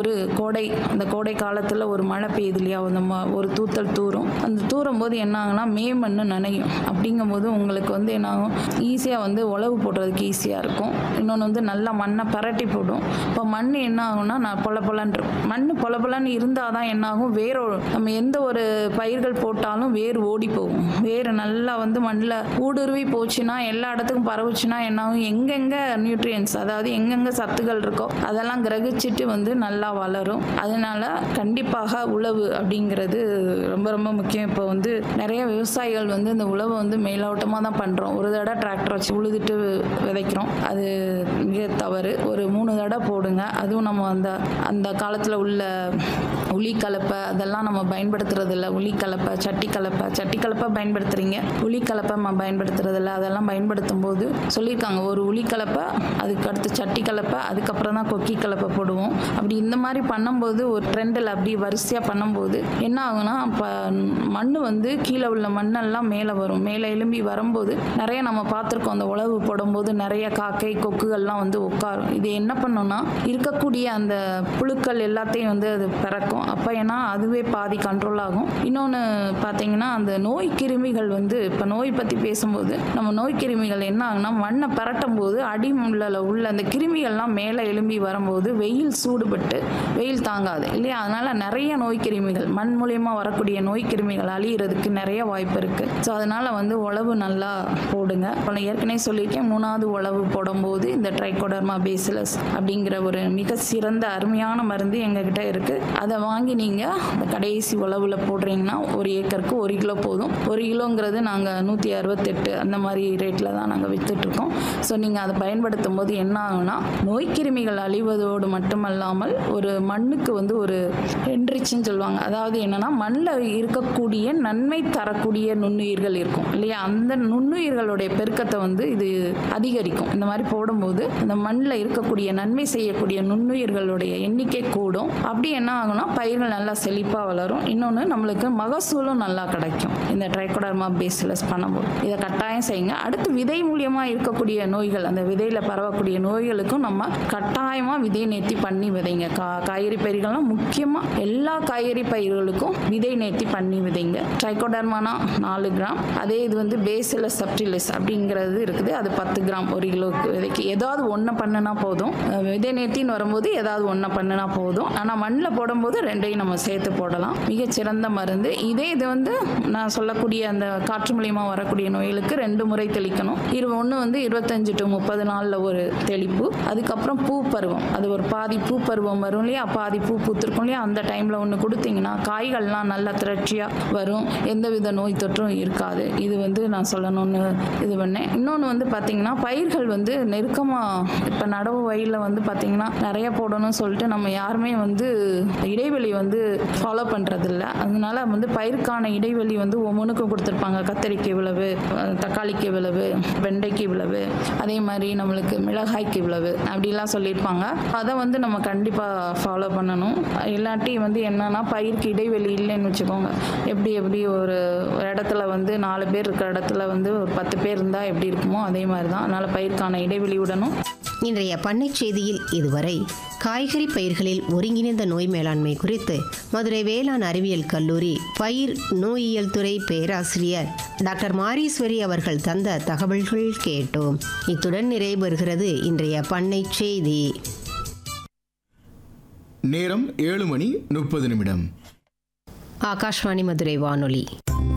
ஒரு கோடை அந்த கோடை காலத்தில் ஒரு மழை பெய்யுது இல்லையா அந்த ம- ஒரு தூத்தல் தூரும் அந்த தூரும் போது என்ன ஆகுனா மே மண்ணு நனையும் அப்படிங்கும்போது உங்களுக்கு வந்து என்ன ஆகும் ஈஸியாக வந்து உழவு போடுறதுக்கு ஈஸியாக இருக்கும் இன்னொன்று வந்து நல்லா மண்ணை பரட்டி போடும் இப்போ மண் என்ன ஆகும்னா நான் பொல பொலன்னு இருக்கும் மண் பொல பொலன்னு இருந்தால் தான் என்ன ஆகும் வேர் நம்ம எந்த ஒரு பயிர்கள் போட்டாலும் வேர் ஓடி போகும் வேர் நல்லா வந்து மண்ணில் ஊடுருவி போச்சுன்னா எல்லா இடத்துக்கும் பரவுச்சுன்னா என்ன ஆகும் எங்கெங்கே நியூட்ரியன்ஸ் அதாவது எங்கெங்கே சத்துக்கள் இருக்கோ அதெல்லாம் கிரகிச்சிட்டு வந்து நல்லா வளரும் அதனால கண்டிப்பாக உழவு அப்படிங்கிறது ரொம்ப ரொம்ப முக்கியம் இப்போ வந்து நிறைய விவசாயிகள் வந்து இந்த உழவை வந்து மேலோட்டமாக தான் பண்ணுறோம் ஒரு தடவை டிராக்டர் வச்சு உழுதுட்டு விதைக்கிறோம் அது மிக தவறு ஒரு மூணு தடவை போடுங்க அதுவும் நம்ம அந்த அந்த காலத்தில் உள்ள உளி கலப்பை அதெல்லாம் நம்ம பயன்படுத்துறது இல்லை உளி கலப்பை சட்டி கலப்பை சட்டி கலப்பை பயன்படுத்துறீங்க உளி கலப்பை நம்ம பயன்படுத்துறது இல்லை அதெல்லாம் பயன்படுத்தும் போது சொல்லியிருக்காங்க ஒரு உளி கலப்பை அதுக்கு அடுத்து சட்டி கலப்பை அதுக்கப்புறம் தான் கொக்கி கலப்பை போடுவோம் அப்படி இந்த மாதிரி பண்ணும்போது ஒரு ட்ரெண்டில் அப்படி வரிசையாக பண்ணும்போது என்ன ஆகும்னா இப்போ மண் வந்து கீழே உள்ள மண்ணெல்லாம் மேலே வரும் மேலே எலும்பி வரும்போது நிறைய நம்ம பார்த்துருக்கோம் அந்த உழவு போடும்போது நிறைய காக்கை கொக்குகள்லாம் வந்து உட்காரும் இது என்ன பண்ணும்னா இருக்கக்கூடிய அந்த புழுக்கள் எல்லாத்தையும் வந்து அது பிறக்கும் அப்போ ஏன்னா அதுவே பாதி கண்ட்ரோல் ஆகும் இன்னொன்று பார்த்தீங்கன்னா அந்த நோய் கிருமிகள் வந்து இப்போ நோய் பற்றி பேசும்போது நம்ம நோய் கிருமிகள் என்ன ஆகுனா மண்ணை பரட்டும் போது அடிமுள்ள உள்ள அந்த கிருமிகள்லாம் மேலே எழும்பி வரும்போது வெயில் சூடுபட்டு வெயில் தாங்காது இல்லையா அதனால நிறைய நோய் கிருமிகள் மண் மூலியமாக வரக்கூடிய நோய் கிருமிகள் அழியிறதுக்கு நிறைய வாய்ப்பு இருக்கு ஸோ அதனால வந்து உழவு நல்லா போடுங்க இப்போ நான் ஏற்கனவே சொல்லியிருக்கேன் மூணாவது உழவு போடும்போது இந்த ட்ரைகோடர்மா பேசிலஸ் அப்படிங்கிற ஒரு மிக சிறந்த அருமையான மருந்து எங்ககிட்ட இருக்கு அதை வாங்கி நீங்க அந்த கடைசி உழவுல போடுறீங்கன்னா ஒரு ஏக்கருக்கு ஒரு கிலோ போதும் ஒரு கிலோங்கிறது நாங்கள் நூற்றி அறுபத்தெட்டு அந்த மாதிரி ரேட்டில் தான் நாங்கள் வித்துட்டு இருக்கோம் ஸோ நீங்கள் அதை பயன்படுத்தும் போது என்ன ஆகும்னா நோய்க்கிருமிகள் அழிவதோடு மட்டுமல்லாமல் ஒரு மண்ணுக்கு வந்து ஒரு என்ரிச்சுன்னு சொல்லுவாங்க அதாவது என்னன்னா மண்ணில் இருக்கக்கூடிய நன்மை தரக்கூடிய நுண்ணுயிர்கள் இருக்கும் இல்லையா அந்த நுண்ணுயிர்களுடைய பெருக்கத்தை வந்து இது அதிகரிக்கும் இந்த மாதிரி போடும்போது இந்த மண்ணில் இருக்கக்கூடிய நன்மை செய்யக்கூடிய நுண்ணுயிர்களுடைய எண்ணிக்கை கூடும் அப்படி என்ன ஆகும்னா பயிர்கள் நல்லா செழிப்பாக வளரும் இன்னொன்று நம்மளுக்கு மகசூலும் நல்லா கிடைக்கும் இந்த ட்ரைகோடர்மா பேசிலஸ் பண்ணும்போது இதை கட்டாயம் செய்யுங்க அடுத்து விதை மூலியமாக இருக்கக்கூடிய நோய்கள் அந்த விதையில் பரவக்கூடிய நோய்களுக்கும் நம்ம கட்டாயமாக விதை நேர்த்தி பண்ணி விதைங்க கா காய்கறி பயிர்கள்லாம் முக்கியமாக எல்லா காய்கறி பயிர்களுக்கும் விதை நேர்த்தி பண்ணி விதைங்க ட்ரைகோடர்மானா நாலு கிராம் அதே இது வந்து பேசிலஸ் சப்டிலிஸ் அப்படிங்கிறது இருக்குது அது பத்து கிராம் ஒரு கிலோக்கு விதைக்கு ஏதாவது ஒன்று பண்ணுனா போதும் அஹ் விதை நேர்த்தின்னு வரும்போது ஏதாவது ஒன்று பண்ணுனா போதும் ஆனால் மண்ணில் போடும்போது ரெண்டையும் நம்ம சேர்த்து போடலாம் மிகச்சிறந்த மருந்து இதே இது வந்து நான் சொல்லக்கூடிய அந்த காற்று மூலியமாக வரக்கூடிய நோய்களுக்கு ரெண்டு முறை தெளிக்கணும் இரு ஒன்று வந்து இருபத்தஞ்சு டு முப்பது நாளில் ஒரு தெளிப்பு அதுக்கப்புறம் பூ பருவம் அது ஒரு பாதி பூ பருவம் வரும் இல்லையா பாதி பூ பூத்திருக்கும் இல்லையா அந்த டைமில் ஒன்று கொடுத்தீங்கன்னா காய்கள்லாம் நல்லா திரட்சியாக வரும் எந்தவித நோய் தொற்றும் இருக்காது இது வந்து நான் சொல்லணும்னு இது பண்ணேன் இன்னொன்று வந்து பார்த்தீங்கன்னா பயிர்கள் வந்து நெருக்கமாக இப்போ நடவு வயலில் வந்து பார்த்தீங்கன்னா நிறைய போடணும்னு சொல்லிட்டு நம்ம யாருமே வந்து இடைவெளி வந்து ஃபாலோ பண்ணுறதில்ல அதனால வந்து பயிருக்கான இடைவெளி வந்து ஒவ்வொன்றுக்கும் கொடுத்துருப்பாங்க கத்தரிக்கு விளவு அஹ் தக்காளிக்கு விளவு வெண்டைக்கு விளவு அதே மாதிரி நம்மளுக்கு மிளகாய்க்கு விளவு அப்படிலாம் சொல்லியிருப்பாங்க அதை வந்து நம்ம கண்டிப்பாக ஃபாலோ பண்ணணும் இல்லாட்டி வந்து என்னன்னா பயிருக்கு இடைவெளி இல்லைன்னு வச்சுக்கோங்க எப்படி எப்படி ஒரு ஒரு இடத்துல வந்து நாலு பேர் இருக்கிற இடத்துல வந்து ஒரு பத்து பேர் இருந்தால் எப்படி இருக்குமோ அதே மாதிரி தான் அதனால் பயிருக்கான இடைவெளி விடணும் இன்றைய பண்ணைச் செய்தியில் இதுவரை காய்கறி பயிர்களில் ஒருங்கிணைந்த நோய் மேலாண்மை குறித்து மதுரை வேளாண் அறிவியல் கல்லூரி பயிர் நோயியல் துறை பேராசிரியர் டாக்டர் மாரீஸ்வரி அவர்கள் தந்த தகவல்கள் கேட்டோம் இத்துடன் நிறைவு இன்றைய பண்ணைச் செய்தி நேரம் ஏழு மணி முப்பது நிமிடம் ஆகாஷ்வாணி மதுரை வானொலி